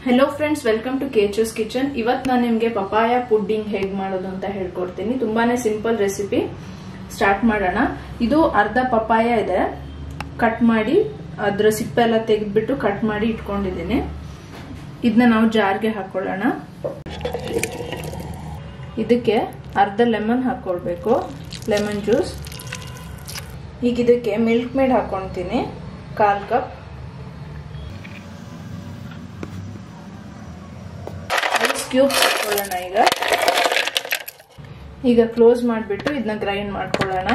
hello friends welcome to ಕೇಚಸ್ kitchen ಇವತ್ತು ನಾನು ನಿಮಗೆ ಪಪಾಯ ಪುಡ್ಡಿಂಗ್ ಹೇಗ್ ಮಾಡೋದು ಅಂತ ಹೇಳ್ಕೊಡ್ತೀನಿ ತುಂಬಾನೇ ಸಿಂಪಲ್ ರೆಸಿಪಿ ಸ್ಟಾರ್ಟ್ ಮಾಡೋಣ ಇದು ಅರ್ಧ ಪಪಾಯ ಇದೆ ಕಟ್ ಮಾಡಿ ಅದ್ರ ಸಿಪ್ಪೆ ಎಲ್ಲ ತೆಗೆದ್ಬಿಟ್ಟು ಕಟ್ ಮಾಡಿ ಇಟ್ಕೊಂಡಿದ್ದೀನಿ ಇದನ್ನ ನಾವು ಜಾರ್ಗೆ ಹಾಕೊಳ್ಳೋಣ ಇದಕ್ಕೆ ಅರ್ಧ ಲೆಮನ್ ಹಾಕೊಳ್ಬೇಕು ಲೆಮನ್ ಜ್ಯೂಸ್ ಈಗ ಇದಕ್ಕೆ ಮಿಲ್ಕ್ ಮೇಡ್ ಹಾಕೊಳ್ತೀನಿ ಕಾಲ್ ಕಪ್ ಐಸ್ ಕ್ಯೂಬ್ಸ್ ಹಾಕೊಳ್ಳೋಣ ಈಗ ಈಗ ಕ್ಲೋಸ್ ಮಾಡಿಬಿಟ್ಟು ಇದನ್ನ ಗ್ರೈಂಡ್ ಮಾಡ್ಕೊಳ್ಳೋಣ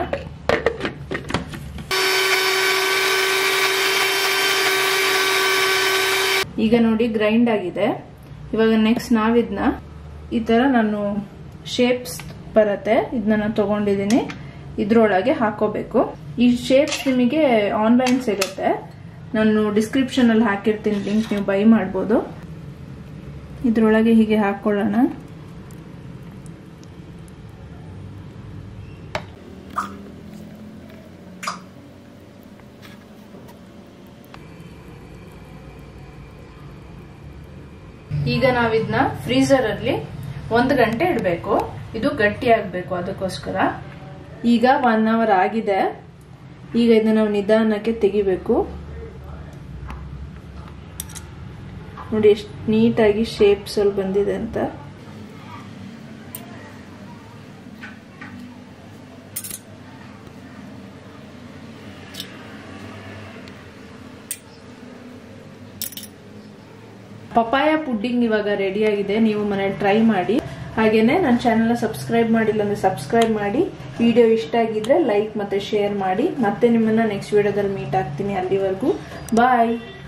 ಈಗ ನೋಡಿ ಗ್ರೈಂಡ್ ಆಗಿದೆ ಇವಾಗ ನೆಕ್ಸ್ಟ್ ನಾವಿದ್ನ ಈ ತರ ನಾನು ಶೇಪ್ಸ್ ಬರುತ್ತೆ ಇದನ್ನ ನಾನು ತಗೊಂಡಿದ್ದೀನಿ ಇದ್ರೊಳಗೆ ಹಾಕೋಬೇಕು ಈ ಶೇಪ್ಸ್ ನಿಮಗೆ ಆನ್ಲೈನ್ ಸಿಗುತ್ತೆ ನಾನು ಡಿಸ್ಕ್ರಿಪ್ಷನ್ ಅಲ್ಲಿ ಹಾಕಿರ್ತೀನಿ ಲಿಂಕ್ ನೀವು ಬೈ ಮಾಡ್ಬೋದು ಇದ್ರೊಳಗೆ ಹೀಗೆ ಹಾಕೊಳ್ಳೋಣ ಈಗ ನಾವಿದ್ನ ಫ್ರೀಸರ್ ಅಲ್ಲಿ ಒಂದು ಗಂಟೆ ಇಡಬೇಕು ಇದು ಗಟ್ಟಿ ಆಗ್ಬೇಕು ಅದಕ್ಕೋಸ್ಕರ ಈಗ ಒನ್ ಅವರ್ ಆಗಿದೆ ಈಗ ಇದನ್ನ ನಾವು ನಿಧಾನಕ್ಕೆ ತೆಗಿಬೇಕು ನೋಡಿ ಎಷ್ಟು ನೀಟಾಗಿ ಶೇಪ್ಸ್ ಅಲ್ಲಿ ಬಂದಿದೆ ಅಂತ ಪಪಾಯ ಪುಡ್ಡಿಂಗ್ ಇವಾಗ ರೆಡಿ ಆಗಿದೆ ನೀವು ಮನೇಲಿ ಟ್ರೈ ಮಾಡಿ ಹಾಗೇನೆ ನನ್ನ ಚಾನೆಲ್ನ ಸಬ್ಸ್ಕ್ರೈಬ್ ಮಾಡಿಲ್ಲ ಅಂದ್ರೆ ಸಬ್ಸ್ಕ್ರೈಬ್ ಮಾಡಿ ವಿಡಿಯೋ ಇಷ್ಟ ಆಗಿದ್ರೆ ಲೈಕ್ ಮತ್ತೆ ಶೇರ್ ಮಾಡಿ ಮತ್ತೆ ನಿಮ್ಮನ್ನ ನೆಕ್ಸ್ಟ್ ವಿಡಿಯೋದಲ್ಲಿ ಮೀಟ್ ಆಗ್ತೀನಿ ಅಲ್ಲಿವರೆಗೂ ಬಾಯ್